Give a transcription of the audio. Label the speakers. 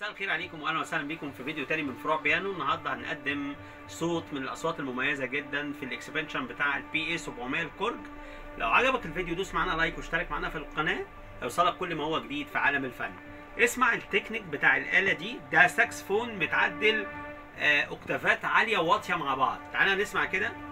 Speaker 1: مساء الخير عليكم واهلا وسهلا بكم في فيديو تاني من فروع بيانو النهارده هنقدم صوت من الاصوات المميزه جدا في الاكسبنشن بتاع البي اي 700 الكورج لو عجبك الفيديو دوس معانا لايك واشترك معانا في القناه هيوصلك كل ما هو جديد في عالم الفن اسمع التكنيك بتاع الاله دي ده ساكسفون متعدل آه، اوكتافات عاليه وواطيه مع بعض تعالى نسمع كده